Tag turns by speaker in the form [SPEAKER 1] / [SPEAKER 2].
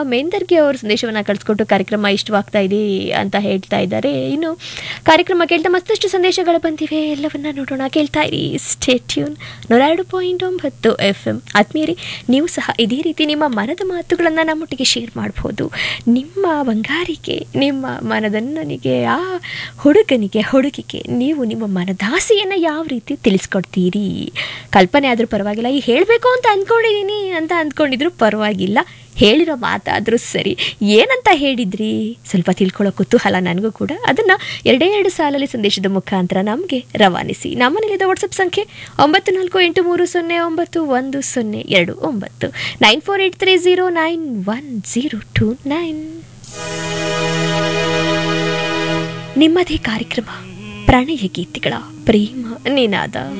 [SPEAKER 1] ಮೇಂದರ್ಗೆ ಅವರು ಸಂದೇಶವನ್ನು ಕಳಿಸ್ಕೊಟ್ಟು ಕಾರ್ಯಕ್ರಮ ಇಷ್ಟವಾಗ್ತಾ ಇದೆ ಅಂತ ಹೇಳ್ತಾ ಇದ್ದಾರೆ ಇನ್ನು ಕಾರ್ಯಕ್ರಮ ಕೇಳ್ತಾ ಮತ್ತಷ್ಟು ಸಂದೇಶಗಳು ಬಂದಿವೆ ಎಲ್ಲವನ್ನ ನೋಡೋಣ ಕೇಳ್ತಾ ಇರಿ ಸ್ಟೇಟ್ಯೂನ್ ನೂರ ಎರಡು ಪಾಯಿಂಟ್ ಒಂಬತ್ತು ಎಫ್ ಎಂ ಆತ್ಮೀಯರೇ ನೀವು ಸಹ ಇದೇ ರೀತಿ ನಿಮ್ಮ ಮನದ ಮಾತುಗಳನ್ನು ನಮ್ಮೊಟ್ಟಿಗೆ ಶೇರ್ ಮಾಡ್ಬೋದು ನಿಮ್ಮ ಬಂಗಾರಿಗೆ ನಿಮ್ಮ ಮನದನ್ನನಿಗೆ ಆ ಹುಡುಗನಿಗೆ ಹುಡುಗಿಗೆ ನೀವು ನಿಮ್ಮ ಮನದಾಸೆಯನ್ನು ಯಾವ ರೀತಿ ತಿಳಿಸ್ಕೊಡ್ತೀರಿ ಕಲ್ಪನೆ ಆದರೂ ಪರವಾಗಿಲ್ಲ ಈ ಹೇಳಬೇಕು ಅಂತ ಅಂದ್ಕೊಂಡಿದ್ದೀನಿ ಅಂತ ಅಂದ್ಕೊಂಡಿದ್ರು ಪರವಾಗಿಲ್ಲ ಹೇಳಿರೋ ಮಾತಾದರೂ ಸರಿ ಏನಂತ ಹೇಳಿದ್ರಿ ಸ್ವಲ್ಪ ತಿಳ್ಕೊಳ್ಳೋ ಕುತೂಹಲ ನನಗೂ ಕೂಡ ಅದನ್ನು ಎರಡೇ ಎರಡು ಸಾಲಲ್ಲಿ ಸಂದೇಶದ ಮುಖಾಂತರ ನಮಗೆ ರವಾನಿಸಿ ನಮ್ಮನೇಲಿದ್ದ ವಾಟ್ಸಪ್ ಸಂಖ್ಯೆ ಒಂಬತ್ತು ನಾಲ್ಕು ಎಂಟು ಮೂರು ಸೊನ್ನೆ ಒಂಬತ್ತು ಒಂದು ಸೊನ್ನೆ ಎರಡು ಒಂಬತ್ತು nine four eight three zero nine one zero two nine ನಿಮ್ಮದೇ ಕಾರ್ಯಕ್ರಮ ಪ್ರಣಯ ಗೀತೆಗಳ ಪ್ರೇಮ ನಿನಾದ